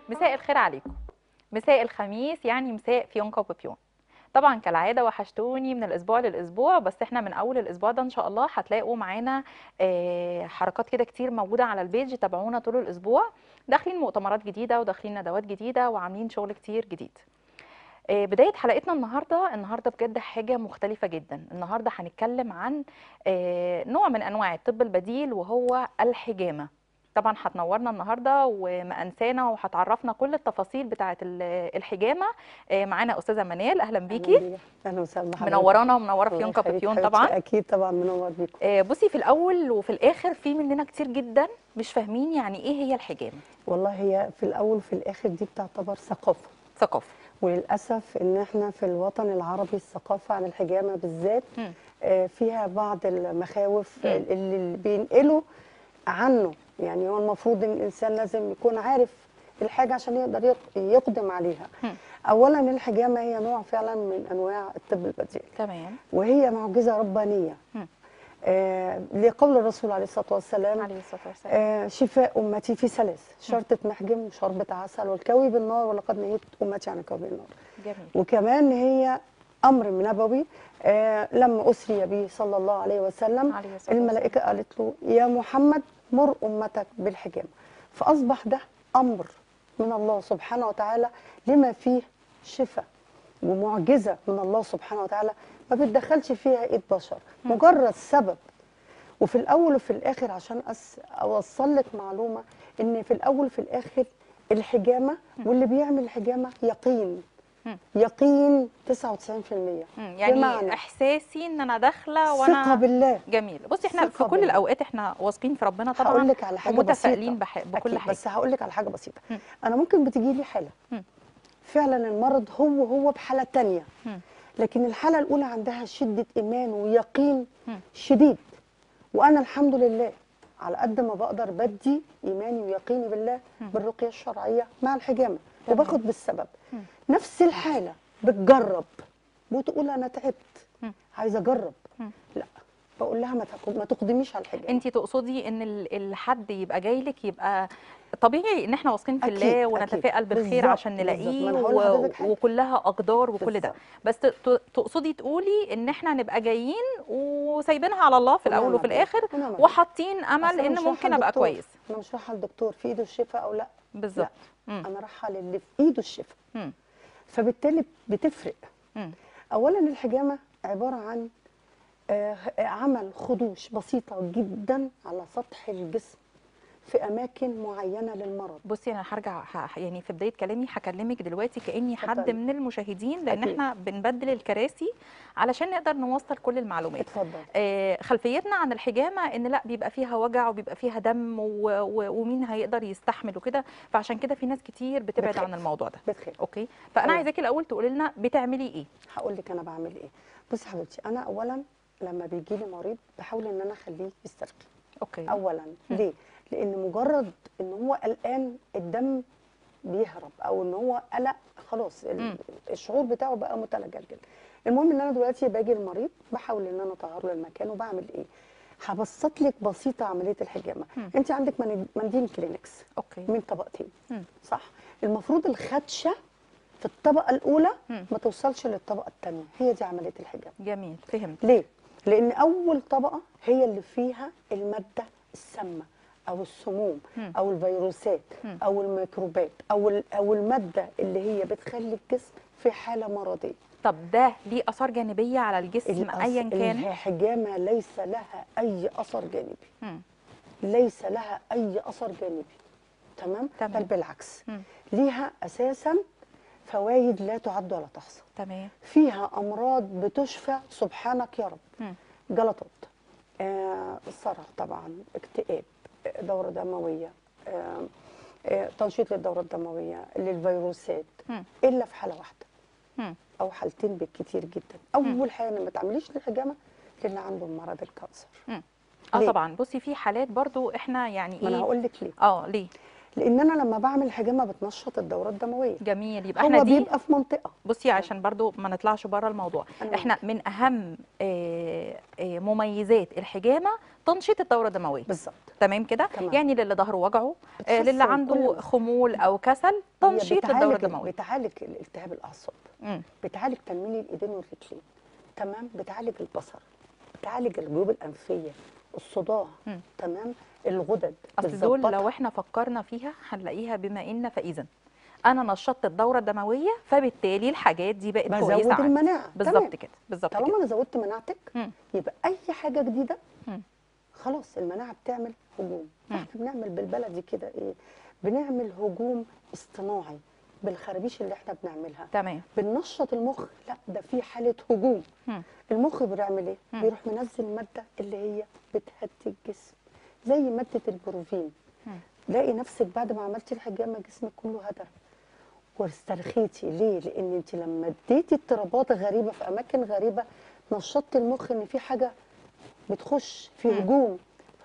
مساء الخير عليكم مساء الخميس يعني مساء فيونكا وبيبيون طبعا كالعاده وحشتوني من الاسبوع للاسبوع بس احنا من اول الاسبوع ده ان شاء الله هتلاقوا معانا آه، حركات كده كتير موجوده على البيج تابعونا طول الاسبوع داخلين مؤتمرات جديده وداخلين ندوات جديده وعاملين شغل كتير جديد آه، بدايه حلقتنا النهارده النهارده بجد حاجه مختلفه جدا النهارده هنتكلم عن آه، نوع من انواع الطب البديل وهو الحجامه طبعا هتنورنا النهارده ومأنسانا وهتعرفنا كل التفاصيل بتاعه ال- الحجامه آه، معانا استاذه منال اهلا بيكي أهلاً بيك. اهلا وسهلا بحضرتك. منورانا ومنوره في الله يونكا يخليك بيبيون حبيبتي. طبعا اكيد طبعا منور بيكم آه، بصي في الاول وفي الاخر في مننا كتير جدا مش فاهمين يعني ايه هي الحجامه والله هي في الاول وفي الاخر دي بتعتبر ثقافه ثقافه وللاسف ان احنا في الوطن العربي الثقافه عن الحجامه بالذات مم. آه، فيها بعض المخاوف مم. اللي اللي بينقلوا عنه يعني هو المفروض ان الانسان لازم يكون عارف الحاجه عشان يقدر يق- يقدم عليها مم. اولا الحجامه هي نوع فعلا من انواع الطب البديل تمام وهي معجزه ربانيه مم. آه لقول الرسول عليه الصلاه والسلام عليه الصلاه والسلام آه شفاء امتي في ثلاث شرطه محجم وشربة عسل والكوي بالنار ولقد نهيت امتي عن الكوي بالنار جميل وكمان هي امر نبوي آه لما اسري به صلى الله عليه وسلم عليه الصلاة الملائكه قالت له يا محمد مر امتك بالحجامه فاصبح ده امر من الله سبحانه وتعالى لما فيه شفاء ومعجزه من الله سبحانه وتعالى ما بتدخلش فيها ايد بشر مجرد سبب وفي الاول وفي الاخر عشان أس اوصل لك معلومه ان في الاول وفي الاخر الحجامه واللي بيعمل الحجامه يقين مم. يقين 99% مم، يعني بمعنى احساسي ان انا داخله ثقه وانا بالله جميل بصي احنا في ثقة كل بالله. الاوقات احنا واثقين في ربنا طبعا هقول لك على حاجه ومتفائلين بسيطه بح... بكل أكيد، حاجه بس هقول لك على حاجه بسيطه مم. انا ممكن بتجي لي حاله مم. فعلا المرض هو هو بحاله تانية مم. لكن الحاله الاولى عندها شده ايمان ويقين مم. شديد وانا الحمد لله على قد ما بقدر بدي ايماني ويقيني بالله بالرقيه الشرعيه مع الحجامه تمام. وباخد بالسبب مم. نفس الحاله بتجرب وتقول انا تعبت مم. عايزه اجرب مم. لا بقول لها ما تق- ما تقدميش على الحجامه انت تقصدي ان ال- الحد يبقى جاي لك يبقى طبيعي ان احنا واثقين في أكيد، الله أكيد. ونتفائل بالخير بالظبط، عشان بالظبط. نلاقيه ما أنا هقول و... لحضرتك حاجة. وكلها اقدار وكل ده بالظبط. بس ت- ت- تقصدي تقولي ان احنا نبقى جايين وسايبينها على الله في الاول ونعم وفي بالله. الاخر ونعم بالله. وحاطين أصل امل أنا ان مش رايحة ممكن ابقى لدكتور. كويس انا مش رايحه للدكتور في ايده الشفاء او لا بالظبط مم. انا رايحه للي في ايده الشفاء مم. فبالتالي بتفرق مم. اولا الحجامه عباره عن آه، عمل خدوش بسيطه جدا على سطح الجسم في اماكن معينه للمرض بصي انا هرجع ه- يعني في بدايه كلامي هكلمك دلوقتي كاني حد اتفضلي. من المشاهدين لان أكيد. احنا بنبدل الكراسي علشان نقدر نوصل كل المعلومات اتفضل آه، خلفيتنا عن الحجامه ان لا بيبقى فيها وجع وبيبقى فيها دم و... و... ومين هيقدر يستحمل وكده فعشان كده في ناس كتير بتبعد بتخاف. عن الموضوع ده بتخاف اوكي فانا تمام. عايزاكي الاول تقولي لنا بتعملي ايه هقول لك انا بعمل ايه بصي يا حبيبتي انا اولا لما بيجي لي مريض بحاول ان انا اخليه يسترخي اوكي اولا ليه لان مجرد ان هو قلقان الدم بيهرب او ان هو قلق خلاص ال- مم. الشعور بتاعه بقى متلجلجل المهم ان انا دلوقتي باجي المريض بحاول ان انا اطهره للمكان وبعمل ايه هبسط لك بسيطه عمليه الحجامه مم. انت عندك من- منديل كلينكس اوكي من طبقتين مم. صح المفروض الخدشه في الطبقه الاولى مم. ما توصلش للطبقه الثانيه هي دي عمليه الحجامه جميل فهمت ليه؟ لأن أول طبقة هي اللي فيها المادة السامة أو السموم مم. أو الفيروسات مم. أو الميكروبات أو ال- أو المادة اللي هي بتخلي الجسم في حالة مرضية. طب ده ليه اثار جانبيه على الجسم الأص- ايا كان الحجامة ليس لها أي أثر جانبي، مم. ليس لها أي أثر جانبي. تمام؟ تمام. بل بالعكس مم. ليها أساسا فوائد لا تعد ولا تحصى. تمام فيها أمراض بتشفى سبحانك يا رب. مم. جلطات آه، صرع طبعا اكتئاب آه، دورة دموية آه، آه، تنشيط للدورة الدموية للفيروسات مم. إلا في حالة واحدة مم. أو حالتين بالكتير جدا أول حاجة إن ما تعمليش الحجامة للي عنده مرض الكانسر مم. اه ليه؟ طبعا بصي في حالات برضو احنا يعني ما أنا ايه هقول لك ليه اه ليه لان انا لما بعمل حجامه بتنشط الدوره الدمويه جميل يبقى احنا هو دي بيبقى في منطقه بصي عشان برضو ما نطلعش بره الموضوع أنا احنا من اهم آه، آه، مميزات الحجامه تنشيط الدوره الدمويه بالظبط تمام كده تمام. يعني للي ظهره وجعه آه، بتحسن للي كل عنده ال- خمول او كسل هي تنشيط للدوره بتعالج الدمويه بتعالج الالتهاب الاعصاب مم. بتعالج تنميل الايدين والرجلين تمام بتعالج البصر بتعالج الجيوب الانفيه الصداع مم. تمام الغدد اصل دول بتظبطها. لو احنا فكرنا فيها هنلاقيها بما ان فاذا انا نشطت الدوره الدمويه فبالتالي الحاجات دي بقت بزود كويسه عندي. المناعه بالظبط تمام. كده بالظبط طالما كده انا زودت مناعتك مم. يبقى اي حاجه جديده مم. خلاص المناعه بتعمل هجوم مم. احنا بنعمل بالبلدي كده ايه بنعمل هجوم اصطناعي بالخرابيش اللي احنا بنعملها تمام بننشط المخ لا ده في حاله هجوم مم. المخ بيعمل ايه مم. بيروح منزل ماده اللي هي بتهدي الجسم زي ماده البروفين مم. لاقي نفسك بعد ما عملتي الحجامه جسمك كله هدر واسترخيتي ليه لان انت لما اديتي اضطرابات غريبه في اماكن غريبه نشطتي المخ ان في حاجه بتخش في مم. هجوم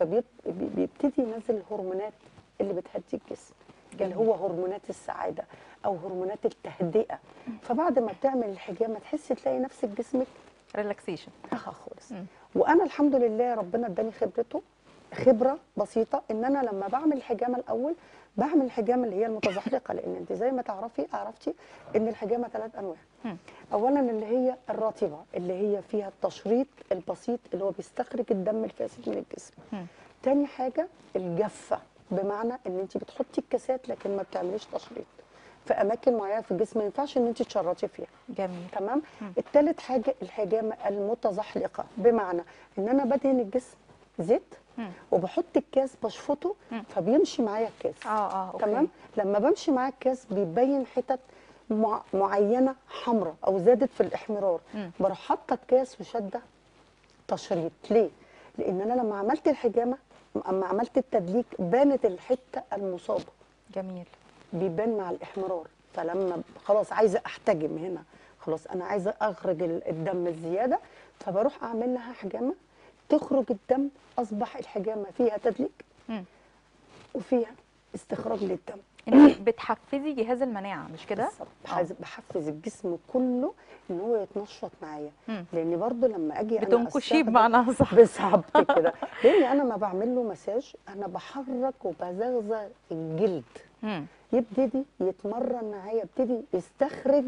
فبيبتدي ينزل الهرمونات اللي بتهدي الجسم اللي جميل. هو هرمونات السعاده او هرمونات التهدئه فبعد ما بتعمل الحجامه تحسي تلاقي نفسك جسمك ريلاكسيشن رخى خالص مم. وانا الحمد لله ربنا اداني خبرته خبره بسيطه ان انا لما بعمل الحجامه الاول بعمل الحجامه اللي هي المتزحلقه لان انت زي ما تعرفي عرفتي ان الحجامه ثلاث انواع مم. اولا اللي هي الرطبه اللي هي فيها التشريط البسيط اللي هو بيستخرج الدم الفاسد من الجسم مم. تاني حاجه الجافه بمعنى ان انت بتحطي الكاسات لكن ما بتعمليش تشريط في اماكن معينه في الجسم ما ينفعش ان انت تشرطي فيها جميل تمام مم. التالت حاجه الحجامه المتزحلقه بمعنى ان انا بدهن الجسم زيت مم. وبحط الكاس بشفطه مم. فبيمشي معايا الكاس اه اه اوكي تمام لما بمشي معايا الكاس بيبين حتت مع- معينه حمراء او زادت في الاحمرار مم. بروح حاطه الكاس وشاده تشريط ليه لان انا لما عملت الحجامه اما عملت التدليك بانت الحته المصابه جميل بيبان مع الاحمرار فلما خلاص عايزه احتجم هنا خلاص انا عايزه اخرج ال- الدم الزياده فبروح اعمل لها حجامه تخرج الدم اصبح الحجامه فيها تدليك مم. وفيها استخراج للدم انت بتحفزي جهاز المناعه مش كده بالظبط. بحز- بحفز الجسم كله ان هو يتنشط معايا مم. لان برضو لما اجي انا بتنكشيه أستخدم- بمعنى صح بالظبط كده لان انا ما بعمل له مساج انا بحرك وبزغزغ الجلد مم. يبتدي يتمرن معايا يبتدي يستخرج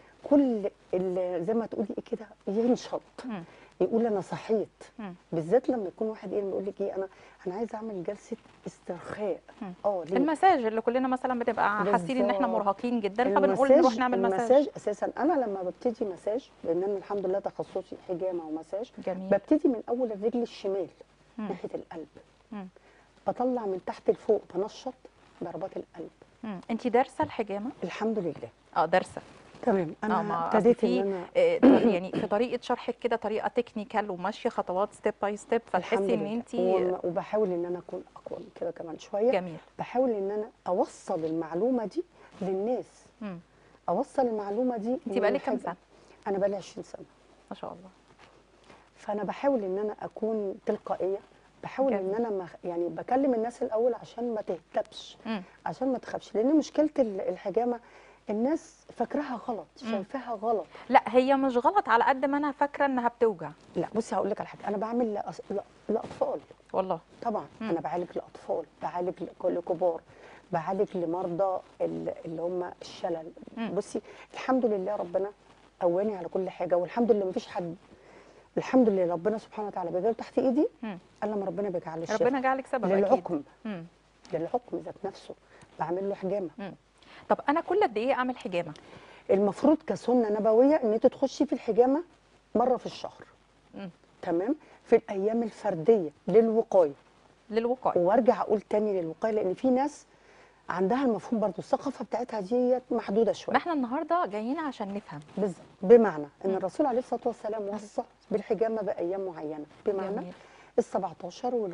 كل ال- زي ما تقولي إيه كده ينشط مم. يقول انا صحيت مم. بالذات لما يكون واحد ايه بيقول لك ايه انا انا عايزه اعمل جلسه استرخاء مم. اه ليه المساج اللي كلنا مثلا بنبقى حاسين ان احنا بالظبط. مرهقين جدا فبنقول المساج- نروح نعمل مساج المساج اساسا انا لما ببتدي مساج لان انا الحمد لله تخصصي حجامه ومساج جميل ببتدي من اول الرجل الشمال مم. ناحيه القلب مم. بطلع من تحت لفوق بنشط ضربات القلب مم. انت دارسه الحجامه الحمد لله اه دارسه تمام اه انا ما أصل ابتديت في ان انا آه، ط- يعني في طريقه شرحك كده طريقه تكنيكال وماشيه خطوات ستيب باي ستيب فتحسي الحمد ان لله. انت وم- وبحاول ان انا اكون اقوى من كده كمان شويه جميل بحاول ان انا اوصل المعلومه دي للناس مم. اوصل المعلومه دي انت إن بقالك كام الحاجة- سنه انا بقالي 20 سنه ما شاء الله فانا بحاول ان انا اكون تلقائيه بحاول ان جميل. انا ما يعني بكلم الناس الاول عشان ما تهتبش مم. عشان ما تخافش لان مشكله ال- الحجامه الناس فاكراها غلط مم. شايفاها غلط لا هي مش غلط على قد ما انا فاكره انها بتوجع لا بصي هقول لك على حاجه انا بعمل لأس... لا- لاطفال والله طبعا مم. انا بعالج لاطفال بعالج لك- لكبار بعالج لمرضى ال- اللي هم الشلل مم. بصي الحمد لله ربنا قواني على كل حاجه والحمد لله مفيش حد الحمد لله ربنا سبحانه وتعالى بيجعله تحت ايدي مم. الا ما ربنا بيجعل لي الشفاء ربنا جعلك سبب اكيد للعقم مم. للعقم ذات نفسه بعمل له حجامه مم. طب انا كل قد ايه اعمل حجامه المفروض كسنه نبويه ان انت تخشي في الحجامه مره في الشهر مم. تمام في الايام الفرديه للوقايه للوقايه وارجع اقول تاني للوقايه لان في ناس عندها المفهوم برضو الثقافه بتاعتها ديت محدوده ما شويه احنا النهارده جايين عشان نفهم بالظبط بمعنى ان مم. الرسول عليه الصلاه والسلام وصى بالحجامه بايام معينه بمعنى جميل ال 17 وال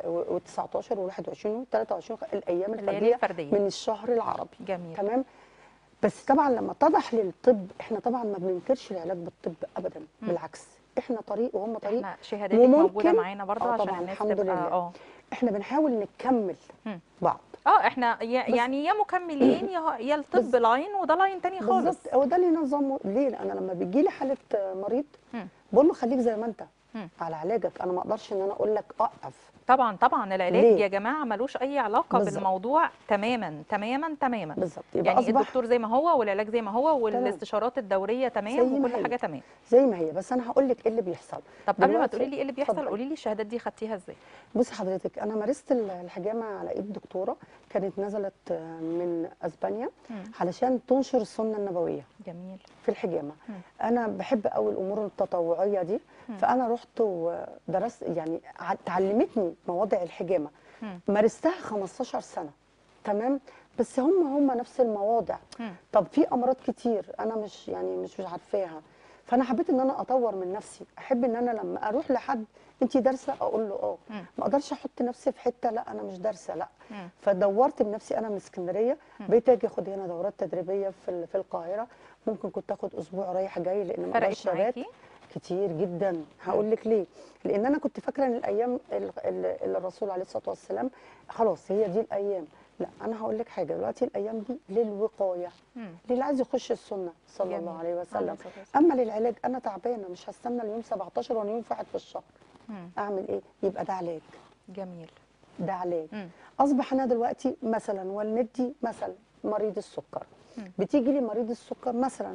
19 وال 21 وال 23 الايام الليالي الفرديه الفرديه من الشهر العربي جميل تمام بس طبعا لما اتضح للطب احنا طبعا ما بننكرش العلاج بالطب ابدا مم. بالعكس احنا طريق وهم طريق احنا شهاداتك موجوده وممكن- معانا برضه آه عشان طبعاً، الناس الحمد تبقى لله. اه احنا بنحاول نكمل مم. بعض اه احنا يا- بس- يعني يا مكملين يا يا الطب بس- لاين وده لاين تاني خالص بالظبط هو ده اللي نظامه ليه انا لما بيجي لي حاله مريض مم. بقول له خليك زي ما انت مم. على علاجك انا ما اقدرش ان انا اقول لك اقف طبعا طبعا العلاج ليه؟ يا جماعه ملوش اي علاقه بالظبط. بالموضوع تماما تماما تماما بالظبط يبقى يعني اصبح الدكتور زي ما هو والعلاج زي ما هو والاستشارات الدوريه زي تمام ما وكل هي. حاجه تمام زي ما هي بس انا هقول لك ايه اللي بيحصل طب قبل ما دلوقتي- تقولي لي ايه اللي بيحصل اتفضلي. قولي لي الشهادات دي خدتيها ازاي بصي حضرتك انا مارست ال- الحجامه على ايد دكتوره كانت نزلت من اسبانيا مم. علشان تنشر السنه النبويه جميل في الحجامه مم. انا بحب قوي الامور التطوعيه دي مم. فانا رحت ودرست يعني ع- تعلمتني مواضع الحجامه مم. مارستها 15 سنه تمام بس هم هم نفس المواضع مم. طب في امراض كتير انا مش يعني مش مش عارفاها فانا حبيت ان انا اطور من نفسي احب ان انا لما اروح لحد انت دارسه اقول له اه مم. ما اقدرش احط نفسي في حته لا انا مش دارسه لا مم. فدورت بنفسي انا من اسكندريه مم. بقيت اجي اخد هنا دورات تدريبيه في ال- في القاهره ممكن كنت اخد اسبوع رايح جاي لان ما اقدرش فرقت ابات معاكي كتير جدا هقول لك ليه لان انا كنت فاكره ان الايام ال- ال- اللي الرسول عليه الصلاه والسلام خلاص هي دي الايام لا انا هقول لك حاجه دلوقتي الايام دي للوقايه مم. للي عايز يخش السنه صلى جميل. الله عليه عليه وسلم الصلاة والسلام. اما للعلاج انا تعبانه مش هستنى اليوم 17 وانا يوم واحد في الشهر مم. اعمل ايه يبقى ده علاج جميل ده علاج مم. اصبح انا دلوقتي مثلا والدتي مثلا مريض السكر مم. بتيجي لي مريض السكر مثلا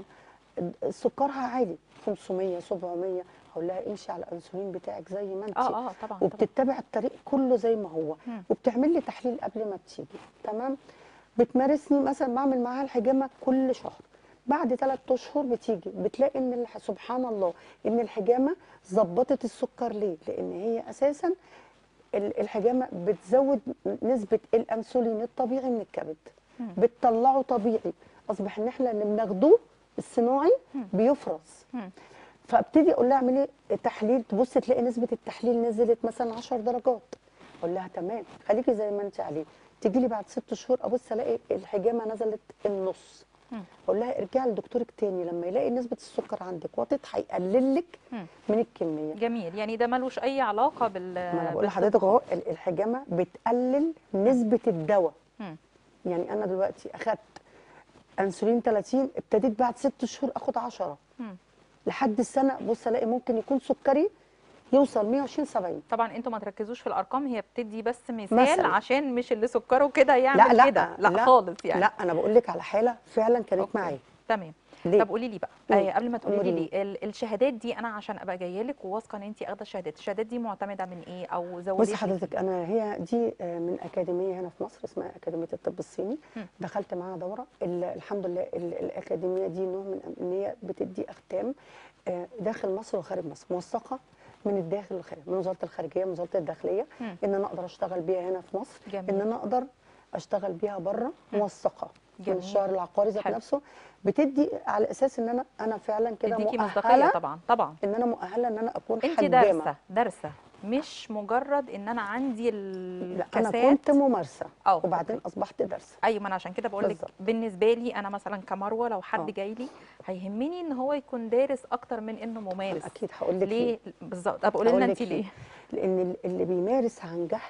سكرها عالي 500 700 اقول لها امشي على الانسولين بتاعك زي ما انت اه اه طبعا طبعا وبتتبع الطريق كله زي ما هو مم. وبتعمل لي تحليل قبل ما بتيجي تمام بتمارسني مثلا بعمل معاها الحجامه كل شهر بعد ثلاث اشهر بتيجي بتلاقي ان الح- سبحان الله ان الحجامه ظبطت السكر ليه لان هي اساسا ال- الحجامه بتزود نسبه الانسولين الطبيعي من الكبد مم. بتطلعه طبيعي اصبح ان احنا اللي بناخدوه الصناعي مم. بيفرز مم. فابتدي اقول لها اعملي تحليل تبص تلاقي نسبه التحليل نزلت مثلا 10 درجات اقول لها تمام خليكي زي ما انت عليه تيجي لي بعد ست شهور ابص الاقي الحجامه نزلت النص مم. اقول لها ارجعي لدكتورك تاني لما يلاقي نسبه السكر عندك واطت هيقلل لك مم. من الكميه جميل يعني ده ملوش اي علاقه بال ما انا بقول بالطب لحضرتك اهو ال- الحجامه بتقلل نسبه الدواء مم. يعني انا دلوقتي اخدت انسولين 30 ابتديت بعد ست شهور اخد 10 مم. لحد السنه بص الاقي ممكن يكون سكري يوصل 120 70 طبعا انتوا ما تركزوش في الارقام هي بتدي بس مثال مثل. عشان مش اللي سكره كده يعمل لا لا كده لا, لا خالص يعني لا انا بقول لك على حاله فعلا كانت أوكي. معايا تمام ليه؟ طب قولي لي بقى مم. آه قبل ما تقولي لي أموريني. ليه ال- الشهادات دي انا عشان ابقى جايه لك وواثقه ان انت اخده الشهادات الشهادات دي معتمده من ايه او زودت بصي حضرتك انا هي دي آه، من اكاديميه هنا في مصر اسمها اكاديميه الطب الصيني مم. دخلت معاها دوره ال- الحمد لله ال- الاكاديميه دي نوع من ان هي بتدي اختام آه، داخل مصر وخارج مصر موثقه من الداخل والخارج من وزاره الخارجيه من وزاره الداخليه مم. ان انا اقدر اشتغل بيها هنا في مصر جميل. ان انا اقدر اشتغل بيها بره مم. موثقه جميل. من الشهر العقاري ذات حلو. نفسه بتدي على اساس ان انا انا فعلا كده تديكي مصداقيه مؤهله طبعا طبعا ان انا مؤهله ان انا اكون انت حجامه دارسه دارسه مش مجرد ان انا عندي لا انا الكاسات كنت ممارسه أو، وبعدين أوكي. اصبحت دارسه ايوه ما انا عشان كده بقول لك بالظبط. بالنسبه لي انا مثلا كمروه لو حد آه. جاي لي هيهمني ان هو يكون دارس اكتر من انه ممارس اكيد هقول لك ليه بالظبط طب قولي هقول لنا لك انت ليه لان ال- اللي بيمارس عن جهل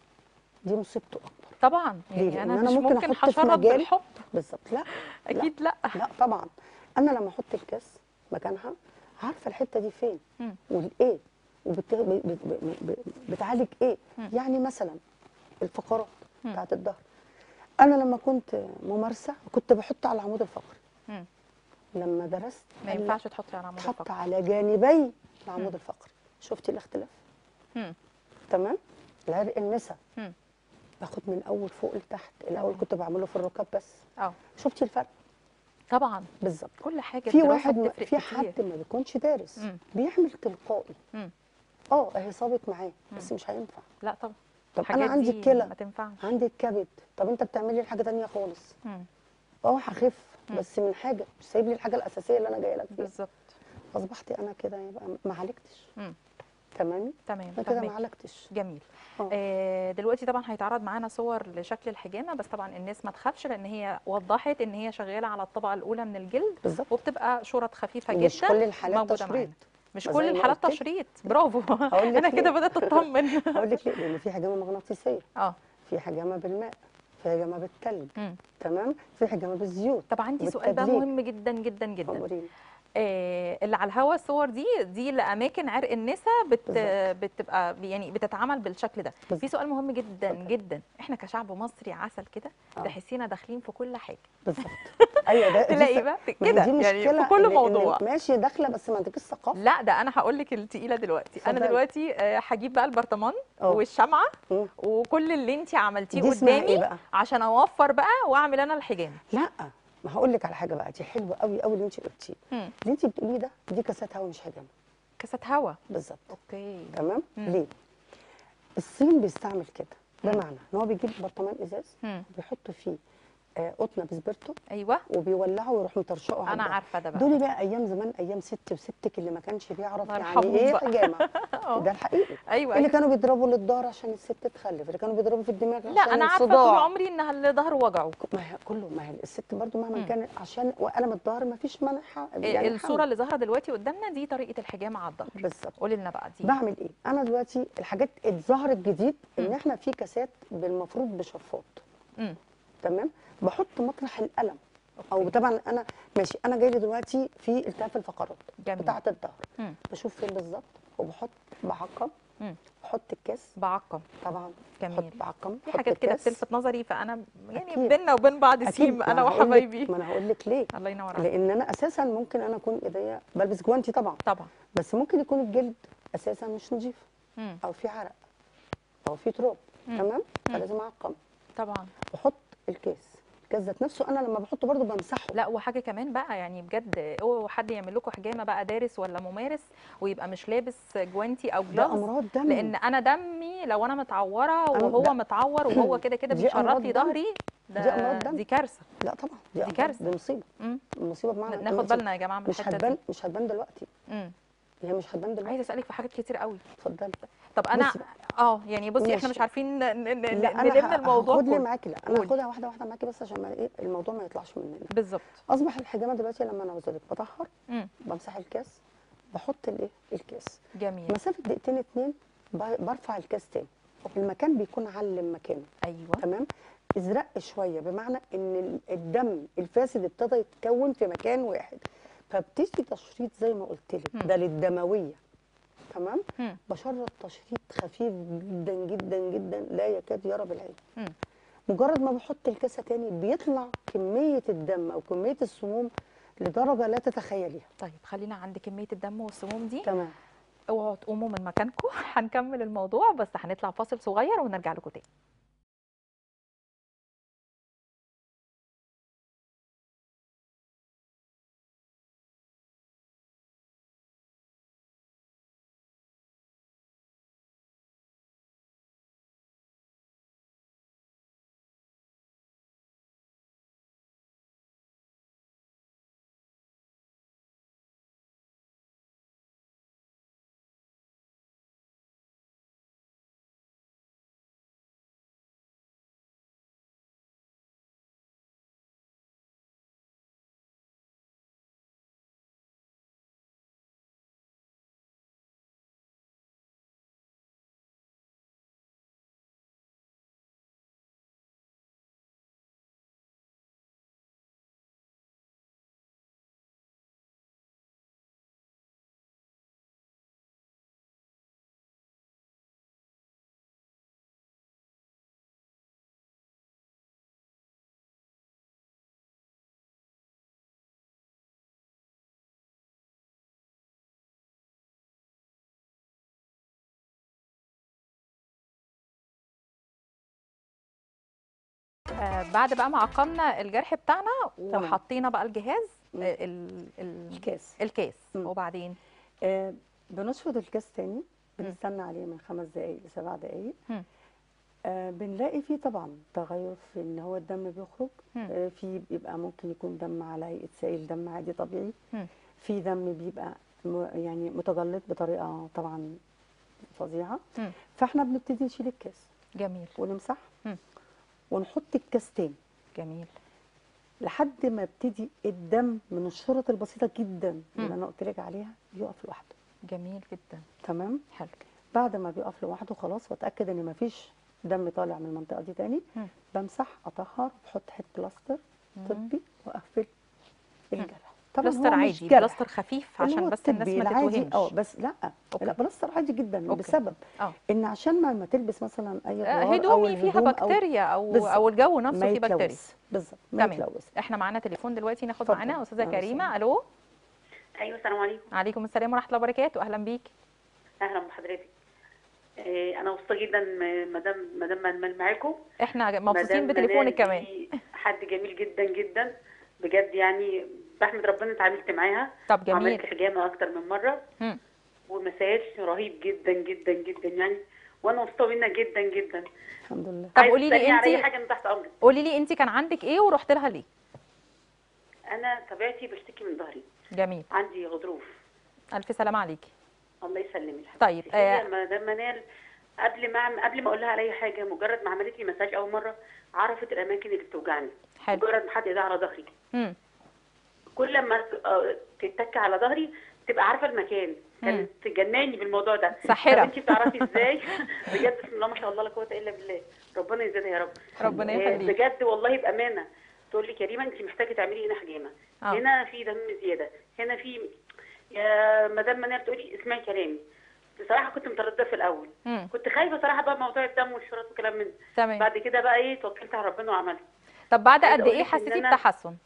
دي مصيبته اكبر طبعا ليه؟ يعني لأن انا أنا مش ممكن ممكن أحط في هشرب مجال- بالحب بالظبط لا اكيد لا لا طبعا انا لما احط الكاس مكانها عارفه الحته دي فين مم. والايه وبت... ب... ب... ب... ب... بتعالج ايه مم. يعني مثلا الفقرات مم. بتاعت الظهر انا لما كنت ممارسه كنت بحط على العمود الفقري مم. لما درست ما قال لا، ينفعش تحطي على عمود تحط الفقر على جانبي العمود مم. الفقري شفتي الاختلاف مم. تمام العرق النسا مم. باخد من اول فوق لتحت الاول تمام. كنت بعمله في الركاب بس اه شفتي الفرق طبعا بالظبط كل حاجه في الدراسة واحد ما- بتفرق في كتير. حد ما بيكونش دارس مم. بيعمل تلقائي مم. اه اهي صابت معاه بس مش هينفع لا طبعا طب الحاجات انا عندي دي الكلى ما تنفعش عندي الكبد طب انت بتعملي حاجه تانية خالص مم. اه هخف مم. بس من حاجه مش سايب لي الحاجه الاساسيه اللي انا جايه لك فيها بالظبط اصبحت انا كده يبقى ما عالجتش مم. تمامي تمام انا كده ما فهمك عالجتش جميل اه آه دلوقتي طبعا هيتعرض معانا صور لشكل الحجامه بس طبعا الناس ما تخافش لان هي وضحت ان هي شغاله على الطبقه الاولى من الجلد بالظبط وبتبقى شرط خفيفه مش جدا كل الحالات موجودة تشريط معانا. مش ما كل زي ما الحالات قلت لك. تشريط برافو هقول لك انا كده ليه. بدات اطمن هقول لك ليه لان في حجامه مغناطيسيه اه في حجامه بالماء في حجامه بالتلج مم. تمام في حجامه بالزيوت طب عندي سؤال بقى والتدليك. مهم جدا جدا جدا أمورين. آه اللي على الهوا الصور دي دي لاماكن عرق النساء بت بالظبط. بتبقى يعني بتتعمل بالشكل ده في بالظبط. سؤال مهم جدا اتفضل. جدا احنا كشعب مصري عسل كده آه. تحسينا داخلين في كل حاجه بالظبط ايوه ده دي تلاقي ف- بقى ما هي كده دي يعني مشكلة في كل إن- إن موضوع ماشي داخله بس ما عندكش ثقافه لا ده انا هقول لك التقيله دلوقتي انا اتفضلي. دلوقتي آه، هجيب بقى البرطمان اه. والشمعه مم. وكل اللي انت عملتيه دي اسمها قدامي ايه بقى؟ عشان اوفر بقى واعمل انا الحجام لا ما هقول لك على حاجه بقى دي حلوه قوي قوي اللي انت قلتيه مم. اللي انت بتقوليه ده دي كاسات هوا مش حجامه كاسات هوا بالظبط اوكي تمام مم. ليه الصين بيستعمل كده بمعنى ان هو بيجيب برطمان ازاز مم. بيحط فيه آه، قطنه بسبرتو ايوه وبيولعه ويروح مطرشقه على انا الظهر. عارفه ده بقى دول بقى ايام زمان ايام ستي وستك اللي ما كانش بيعرف الله يعني يرحمهم ايه بقى. حجامه اه. ده الحقيقي ايوه اللي أيوة. كانوا بيضربوا للظهر عشان الست تخلف اللي كانوا بيضربوا في الدماغ لا عشان انا عارفه طول الصداع. عمري انها اللي ظهره وجعه ما هي كله ما هي الست برضو مهما مم. كان عشان والم الظهر ما فيش منع يعني الصوره اللي ظاهره دلوقتي قدامنا دي طريقه الحجام على الظهر بالظبط قولي لنا بقى دي بعمل ايه انا دلوقتي الحاجات الظهر الجديد ان مم. احنا في كاسات بالمفروض بشفاط مم. تمام بحط مطرح الالم او أوكي. طبعا انا ماشي انا جاي لي دلوقتي في التهاب في الفقرات جميل. بتاعه الظهر مم. بشوف فين بالظبط وبحط بعقم مم. بحط الكاس بعقم طبعا جميل. بحط بعقم في بحط حاجات كده الكاس. بتلفت نظري فانا يعني أكيد. بينا وبين بعض أكيد. سيم ما انا أنا هقول لك- وحبايبي ما انا هقول لك ليه الله ينور عليك لان انا اساسا ممكن انا اكون ايديا بلبس جوانتي طبعا طبعا بس ممكن يكون الجلد اساسا مش نظيف مم. او في عرق او في تراب مم. تمام مم. فلازم اعقم طبعا بحط الكاس الكاس ذات نفسه انا لما بحطه برضو بمسحه لا وحاجه كمان بقى يعني بجد اوعوا حد يعمل لكم حجامه بقى دارس ولا ممارس ويبقى مش لابس جوانتي او ده جلافز امراض دم لان انا دمي لو انا متعوره أنا- وهو ده- متعور وهو كده كده دي بيشرط أمراض لي دم. ظهري ده دي أمراض دم. دي كارثه لا طبعا دي, دي أمراض، كارثة. دي مصيبه مم. المصيبه بمعنى ناخد دلوقتي بالنا يا جماعه من مش الحته هتبان دي مش هتبان دلوقتي مم. هي مش هتبان دلوقتي عايزه اسالك في حاجات كتير قوي اتفضلي طب انا بصي اه يعني بصي احنا ماشي. مش عارفين ن- ن- ن- لا نلم انا الموضوع هاخد لي كله معاكي لا انا قولي. هاخدها واحده واحده معاكي بس عشان ما ايه الموضوع ما يطلعش مننا بالظبط اصبح الحجامه دلوقتي لما انا بزودك بطهر مم. بمسح الكاس بحط الايه الكاس جميل مسافه دقيقتين اتنين ب- برفع الكاس تاني المكان بيكون علم مكانه ايوه تمام ازرق شويه بمعنى ان ال- الدم الفاسد ابتدى يتكون في مكان واحد فبتدي تشريط زي ما قلت لك مم. ده للدمويه تمام مم. بشرط تشريط خفيف جدا جدا جدا لا يكاد يرى بالعين مم. مجرد ما بحط الكاسه تاني بيطلع كميه الدم او كميه السموم لدرجه لا تتخيليها طيب خلينا عند كميه الدم والسموم دي تمام اوعوا تقوموا من مكانكم هنكمل الموضوع بس هنطلع فاصل صغير ونرجع لكم تاني آه بعد بقى ما عقمنا الجرح بتاعنا تمام. وحطينا بقى الجهاز مم. آه، ال ال الكاس الكاس مم. وبعدين آه بنشفط الكاس تاني بنستنى عليه من خمس دقايق لسبع دقايق مم. آه بنلاقي فيه طبعا تغير في ان هو الدم بيخرج مم. آه في بيبقى ممكن يكون دم على هيئه سائل دم عادي طبيعي مم. في دم بيبقى م- يعني متجلط بطريقه طبعا فظيعه مم. فاحنا بنبتدي نشيل الكاس جميل ونمسح مم. ونحط الكاس تاني جميل لحد ما يبتدي الدم من الشرط البسيطه جدا مم. اللي انا قلت لك عليها يقف لوحده جميل جدا تمام حلو بعد ما بيقف لوحده خلاص واتاكد ان مفيش دم طالع من المنطقه دي تاني مم. بمسح اطهر بحط حته بلاستر مم. طبي واقفل الجرح طبعا بلاستر هو مش عادي جرح. بلاستر خفيف اللي عشان هو بس الناس الطبي ما العادي تتوهمش اه بس لا أوكي. لا بلاستر عادي جدا أوكي. بسبب اه ان عشان ما, ما تلبس مثلا اي آه، غبار او هدومي فيها الهدوم او بكتيريا او بالظبط. او الجو ما نفسه فيه بكتيريا يتلوث بالظبط ما تمام. يتلوث احنا معانا تليفون دلوقتي ناخد اتفضل. معانا استاذه أهلا كريمه وسهلا. الو ايوه السلام عليكم عليكم السلام ورحمه الله وبركاته اهلا بيك اهلا بحضرتك إيه، انا مبسوطه جدا م- مدام مدام منمل معاكم احنا مبسوطين مدام بتليفونك منال كمان دي حد جميل جدا جدا بجد يعني بحمد ربنا اتعاملت معاها طب وعملت جميل حجامه اكتر من مره مم. ومساج رهيب جدا جدا جدا يعني وانا مبسوطه منها جدا جدا الحمد لله طب عايزة قولي لي تسأليني على اي انت حاجه من تحت امرك قولي لي انت كان عندك ايه ورحت لها ليه انا طبيعتي بشتكي من ظهري جميل عندي غضروف الف سلامه عليكي الله يسلمك طيب، هي آه. مدام منال قبل ما أعمل- قبل ما اقول لها على اي حاجه مجرد ما عملت لي مساج اول مره عرفت الاماكن اللي بتوجعني حلو مجرد ما حد ايدها على ظهري مم. كل ما آه، تتك على ظهري تبقى عارفه المكان كانت تجنني بالموضوع ده ساحرة. طب انت بتعرفي ازاي بجد بسم الله ما شاء الله لا قوه الا بالله ربنا يزيدها يا رب ربنا آه، يخليك بجد والله بامانه تقول لي كريمه انت محتاجه تعملي هنا حجامه اه هنا في دم زياده هنا في يا مدام منال تقولي اسمعي كلامي بصراحه كنت متردده في الاول مم. كنت خايفه صراحه بقى موضوع الدم والشراط وكلام من ده. تمام بعد كده بقى ايه توكلت على ربنا وعملت طب بعد عايزة قد ايه أقولك إن حسيتي أنا- بتحسن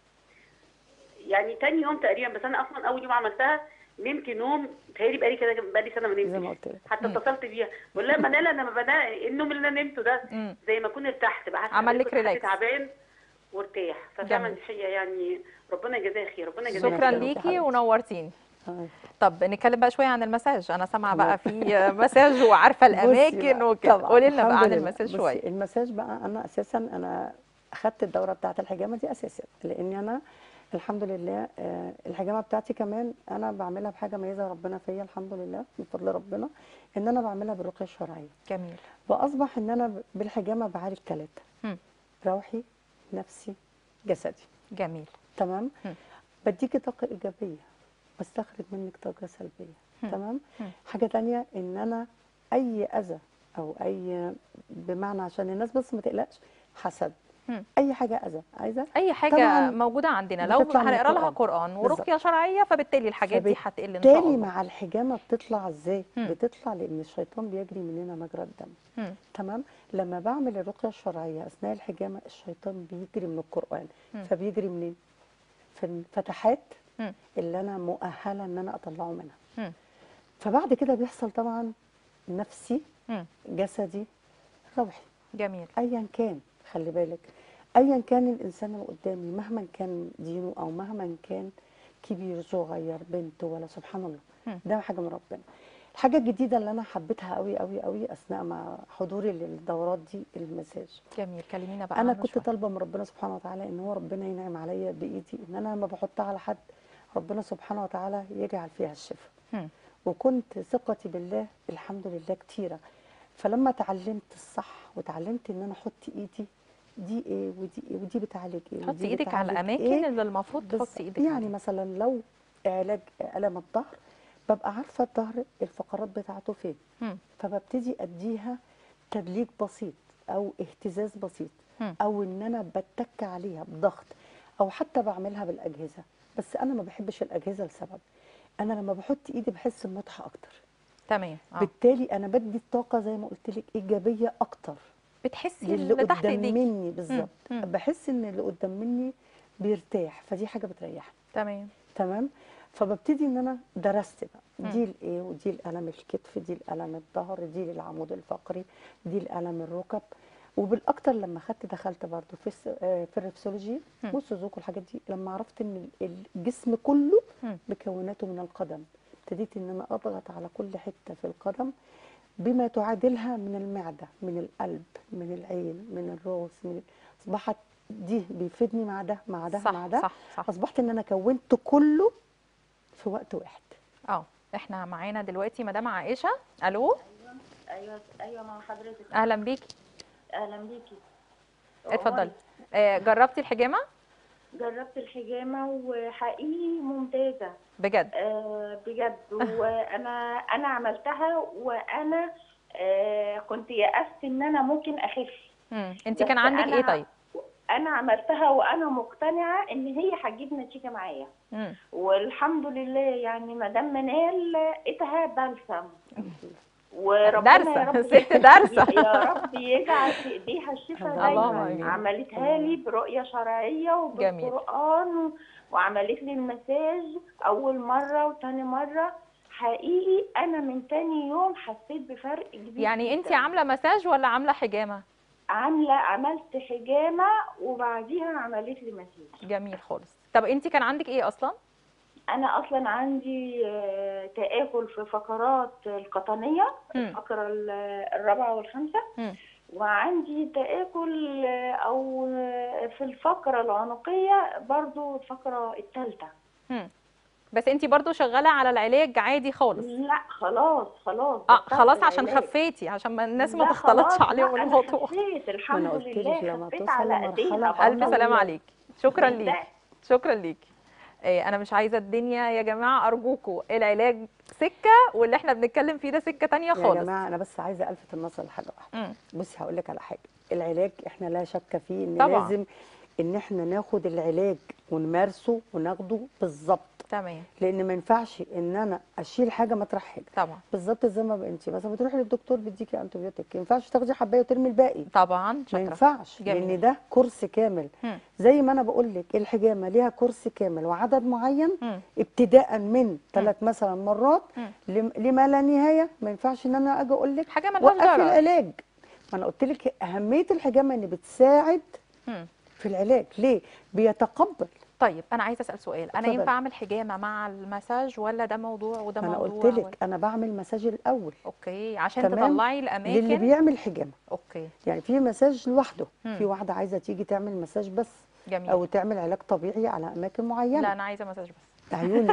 يعني تاني يوم تقريبا بس انا اصلا اول يوم عملتها نمت نوم تهيألي بقالي كده بقالي سنه ما زي ما نمتش قلت لك حتى مم. اتصلت بيها بقول لها منال انا ما بنا النوم اللي انا نمته ده مم. زي ما اكون ارتحت بقى حاسه عمل إن لك كنت حد ريلاكس. تعبان وارتاح ففعلا جميل. دي حقيقه يعني ربنا يجازاها خير ربنا يجازاها شكرا يا خير ليكي حبيبتي. ونورتيني آه. طب نتكلم بقى شويه عن المساج انا سامعه تمام. بقى في مساج وعارفه بصي الاماكن بقى، وكده طبعاً، قولي لنا بقى الحمد عن لله. المساج بصي، شويه المساج بقى انا اساسا انا اخدت الدوره بتاعه الحجامه دي اساسا لاني انا الحمد لله آه، الحجامه بتاعتي كمان انا بعملها بحاجه ميزه ربنا فيا الحمد لله من فضل ربنا ان انا بعملها بالرقيه الشرعيه جميل واصبح ان انا ب- بالحجامه بعالج ثلاثه مم. روحي نفسي جسدي جميل تمام مم. بديكي طاقه ايجابيه بستخرج منك طاقه سلبيه مم. تمام مم. حاجه تانية ان انا اي اذى او اي بمعنى عشان الناس بس ما تقلقش حسد مم. اي حاجه اذى عايزه اي حاجه طبعاً موجوده عندنا لو بتطلع من هنقرا لها القرآن. قران بالظبط. ورقيه شرعيه فبالتالي الحاجات دي هتقل ان شاء بالتالي الله مع الحجامه بتطلع ازاي مم. بتطلع لان الشيطان بيجري مننا مجرى الدم مم. تمام لما بعمل الرقيه الشرعيه اثناء الحجامه الشيطان بيجري من القران مم. فبيجري منين في الفتحات مم. اللي انا مؤهله ان انا اطلعه منها مم. فبعد كده بيحصل طبعا نفسي مم. جسدي روحي جميل ايا كان خلي بالك ايا كان الانسان اللي قدامي مهما كان دينه او مهما كان كبير صغير بنت ولا سبحان الله مم. ده حاجه من ربنا الحاجه الجديده اللي انا حبيتها قوي قوي قوي اثناء ما حضوري للدورات دي المساج جميل كلمينا بقى انا عنه كنت شوية. طالبه من ربنا سبحانه وتعالى ان هو ربنا ينعم عليا بايدي ان انا لما بحطها على حد ربنا سبحانه وتعالى يجعل فيها الشفاء مم. وكنت ثقتي بالله الحمد لله كتيره فلما اتعلمت الصح وتعلمت ان انا احط ايدي دي ايه ودي ايه ودي بتعالج ايه تحطي ودي ايدك على بتعالج الاماكن إيه اللي المفروض بس تحطي ايدك يعني عليها. مثلا لو علاج الم الظهر ببقى عارفه الظهر الفقرات بتاعته فين مم. فببتدي اديها تدليك بسيط او اهتزاز بسيط مم. او ان انا بتك عليها بضغط او حتى بعملها بالاجهزه بس انا ما بحبش الاجهزه لسبب انا لما بحط ايدي بحس بمتعه اكتر تمام اه بالتالي انا بدي الطاقه زي ما قلت لك ايجابيه اكتر بتحسي للي اللي تحت قدام ايديك مني بالظبط مم. بحس ان اللي قدام مني بيرتاح فدي حاجه بتريحني تمام تمام فببتدي ان انا درست بقى مم. دي الايه ودي الالم الكتف دي الالم الظهر دي العمود الفقري دي الالم الركب وبالاكتر لما خدت دخلت برضو في الس- آه، في الريفسولوجي مم. والسوزوك والحاجات دي لما عرفت ان ال- الجسم كله مم. مكوناته من القدم ابتديت ان انا اضغط على كل حته في القدم بما تعادلها من المعده من القلب من العين من الراس من اصبحت دي بيفيدني مع ده مع ده صح مع ده صح صح اصبحت ان انا كونت كله في وقت واحد اه احنا معانا دلوقتي مدام عائشه الو ايوه ايوه مع حضرتك اهلا بيكي اهلا بيكي اتفضلي أموري. آه جربتي الحجامه جربت الحجامه وحقيقي ممتازه بجد آه بجد وانا انا عملتها وانا آه كنت يأست ان انا ممكن اخف مم. انت بس كان عندك ايه أنا- طيب انا عملتها وانا مقتنعه ان هي هتجيب نتيجه معايا مم. والحمد لله يعني مدام منال لقيتها بلسم وربنا دارسة، يا رب ست دارسة. يا رب يجعل في ايديها الشفاء اللهم دايما آمين. عملتها لي برؤيه شرعيه جميل. وبالقران وعملت لي المساج اول مره وتاني مره حقيقي انا من تاني يوم حسيت بفرق كبير يعني انت جداً. عامله مساج ولا عامله حجامه عامله عملت حجامه وبعديها عملت لي مساج جميل خالص طب انت كان عندك ايه اصلا انا اصلا عندي آه، تآكل في فقرات القطنيه مم. الفقره ال- الرابعه والخامسه مم. وعندي تآكل آه، او آه، في الفقره العنقيه برضو الفقره الثالثه مم. بس انت برضو شغاله على العلاج عادي خالص لا خلاص خلاص اه بطلت خلاص عشان العلاج. خفيتي عشان ما الناس ما لا تختلطش خلاص، عليهم لا، الموضوع انا خفيت الحمد قلت لك لله لما خفيت توصل على لمرحلة ايديها الف بفضل سلامه الله. عليك شكرا بالله. ليك شكرا ليك إيه انا مش عايزه الدنيا يا جماعه ارجوكوا العلاج سكه واللي احنا بنتكلم فيه ده سكه تانية يا خالص جماعه انا بس عايزه الفت النظر لحاجه واحده مم. بصي هقول لك على حاجه العلاج احنا لا شك فيه ان طبعاً. لازم ان احنا ناخد العلاج ونمارسه وناخده بالظبط تمام لان ما ينفعش ان انا اشيل حاجه مطرح حاجه طبعا بالظبط زي ما انت مثلا بتروحي للدكتور بيديكي انتيبيوتيك ما ينفعش تاخدي حبايه وترمي الباقي طبعا ما شكرا ينفعش جميل. لان ده كورس كامل مم. زي ما انا بقول لك الحجامه ليها كورس كامل وعدد معين مم. ابتداء من ثلاث مثلا مرات مم. لم- لما لا نهايه ما ينفعش ان انا اجي اقول لك حاجه ملهاش وقفي ضرر العلاج ما انا قلت لك اهميه الحجامه ان بتساعد مم. في العلاج ليه بيتقبل طيب انا عايزه اسال سؤال انا اتفضل. ينفع اعمل حجامه مع المساج ولا ده موضوع وده ما انا موضوع قلت ولا- لك انا بعمل مساج الاول اوكي عشان تمام. تطلعي للي الاماكن بيعمل حجامه اوكي يعني في مساج لوحده مم. في واحده عايزه تيجي تعمل مساج بس جميل او تعمل علاج طبيعي على اماكن معينه لا انا عايزه مساج بس عيوني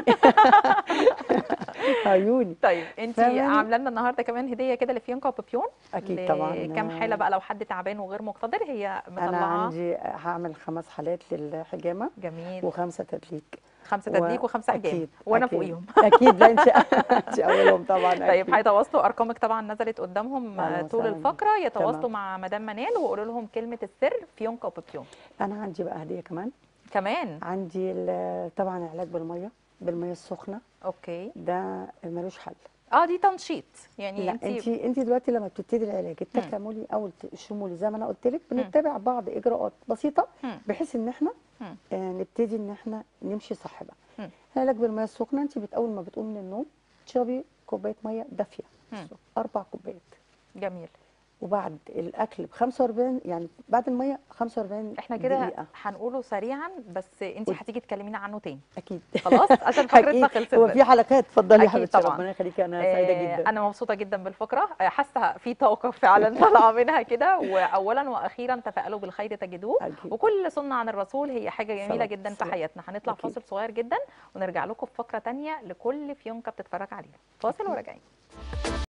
عيوني طيب انت فاهماني؟ عامله لنا النهارده كمان هديه كده لفيونكا وبيبيون اكيد طبعا كام حاله بقى لو حد تعبان وغير مقتدر هي انا مطلعه عندي هعمل خمس حالات للحجامه جميل وخمسه تدليك خمسه و- تدليك وخمسه حجام أكيد، وانا أكيد. فوقيهم اكيد لا انت انت اولهم طبعا طيب أكيد. هيتواصلوا ارقامك طبعا نزلت قدامهم أهلا آه، طول وسهلا. الفقره يتواصلوا تمام. مع مدام منال وقولوا لهم كلمه السر فيونكا وبيبيون انا عندي بقى هديه كمان كمان عندي ال- طبعا العلاج بالميه بالميه السخنه اوكي ده ملوش حل اه دي تنشيط يعني لا انت انت انت دلوقتي لما بتبتدي العلاج التكاملي او الشمولي زي ما انا قلت لك بنتبع بعض اجراءات بسيطه مم. بحيث ان احنا مم. آه نبتدي ان احنا نمشي صح بقى مم. العلاج بالميه السخنه انت بت- اول ما بتقومي من النوم تشربي كوبايه ميه دافيه مم. اربع كوبايات جميل وبعد الاكل ب 45 يعني بعد الميه 45 احنا كده دقيقه هنقوله سريعا بس انت قولي. هتيجي تكلمينا عنه تاني اكيد خلاص عشان فقرتنا أكيد. خلصت هو بس. في حلقات اتفضلي يا أكيد حبيبتي طبعاً. ربنا يخليكي انا سعيده آه، جدا انا مبسوطه جدا بالفقره آه، حاسه في طاقه فعلا طالعه منها كده واولا واخيرا تفائلوا بالخير تجدوه أكيد. وكل سنه عن الرسول هي حاجه جميله صلاة جدا في والسلام. حياتنا هنطلع أكيد. فاصل صغير جدا ونرجع لكم في فقره تانية لكل فيونكه بتتفرج عليها فاصل وراجعين